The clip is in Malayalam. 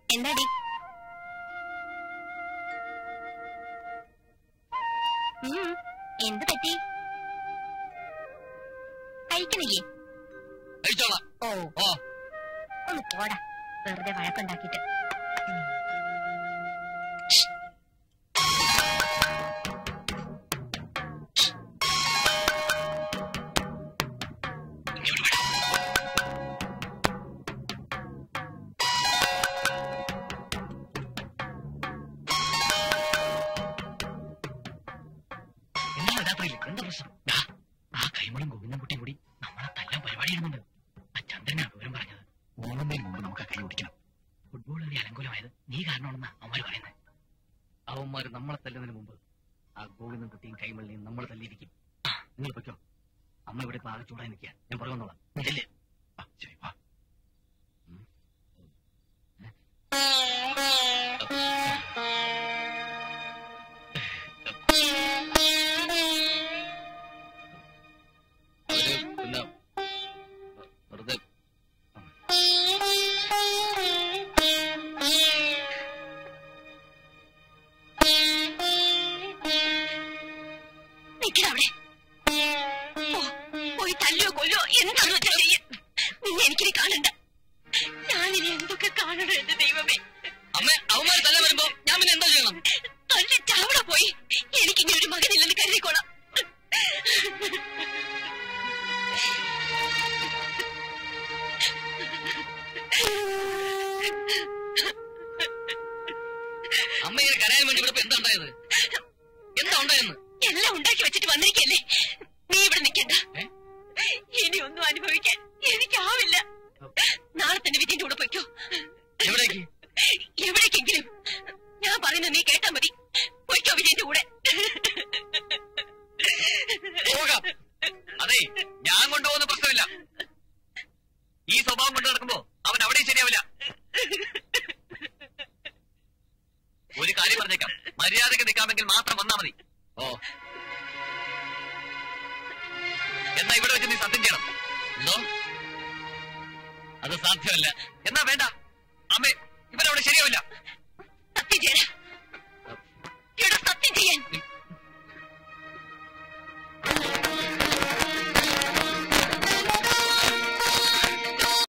എന്താടി ഉം, എന്ത് പറ്റി കഴിക്കണില്ലേ കഴിച്ചോളാം ഓ ഓ ഒന്ന് പോടാ വെറുതെ വഴക്കുണ്ടാക്കിട്ട് ഇന്നലെ രാത്രിയിൽ എന്താ പ്രശ്നം ദാ, ആ കൈമളും ഗോവിന്ദൻകുട്ടിയും കൂടി നമ്മളെ തല്ലാൻ പരിപാടി ഇടുന്നുണ്ട് ആ ചന്ദ്രനാ വിവരം പറഞ്ഞത് ഓണത്തിന് മുമ്പ് നമുക്ക് ആ കൈ ഓടിക്കണം ഫുട്ബോൾ കളി അലങ്കോലമായത് നീ കാരണമാണെന്നാ അവന്മാര് പറയുന്നത് അവന്മാര് നമ്മളെ തല്ലുന്നതിന് മുമ്പ് ആ ഗോവിന്ദൻകുട്ടിയും കൈമളിനെയും നമ്മൾ തല്ലിയിരിക്കും ആ, നിങ്ങൾ പൊയ്ക്കോ അമ്മ ഇവിടെ ഇപ്പൊ ആകെ ചൂടായി നിൽക്കുക ഞാൻ പറയുന്നോളാം നീ ചെല്ല്. ആ, ശരി വാ ഉം. അവര് പിന്നെ വെറുതെ നിക്കടവിടെ പോയി തല്ലോ കൊല്ലോ എന്താണോ ചെയ്യ നിന്നെ എനിക്കിനി കാണണ്ട ഞാനിനി എന്തൊക്കെ കാണണം എന്റെ ദൈവമേ അമ്മ അവന്മാര് തല്ല വരുമ്പോ ഞാൻ പിന്നെ എന്താ ചെയ്യണം തല്ലിട്ട് അവിടെ പോയി എനിക്കിനി ഒരു മകനില്ലെന്ന് കരുതിക്കോളാം അമ്മ ഇങ്ങനെ കരയാൻ വേണ്ടി ഇവിടെ ഇപ്പൊ എന്താ ഉണ്ടായത് എന്താ ഉണ്ടായെന്ന് എല്ലാം ഉണ്ടാക്കി വെച്ചിട്ട് വന്നിരിക്കല്ലേ നീ ഇവിടെ നിൽക്കണ്ട ഏ? ഇനി ഒന്നും അനുഭവിക്കാൻ എനിക്കാവില്ല നാളെ തന്നെ വിജയന്റെ കൂടെ പൊയ്ക്കോ എവിടേക്ക് എവിടേക്കെങ്കിലും ഞാൻ പറയുന്നത് നീ കേട്ടാ മതി പൊയ്ക്കോ വിജയന്റെ കൂടെ പോകാം അതെ ഞാൻ കൊണ്ടുപോകുന്ന പ്രശ്നമില്ല ഈ സ്വഭാവം കൊണ്ട് നടക്കുമ്പോ അവൻ അവിടെയും ശരിയാവില്ല ഒരു കാര്യം പറഞ്ഞേക്കാം മര്യാദക്ക് നിൽക്കാമെങ്കിൽ മാത്രം വന്നാ മതി ഓ എന്നാ ഇവിടെ വെച്ച് നീ സത്യം ചെയ്യണം എന്തോ അത് സാധ്യമല്ല എന്നാ വേണ്ട അമ്മേ ഇവരവിടെ ശരിയാവില്ല സത്യം ചെയ്യണം ഇവിടെ സത്യം ചെയ്യാൻ നീ-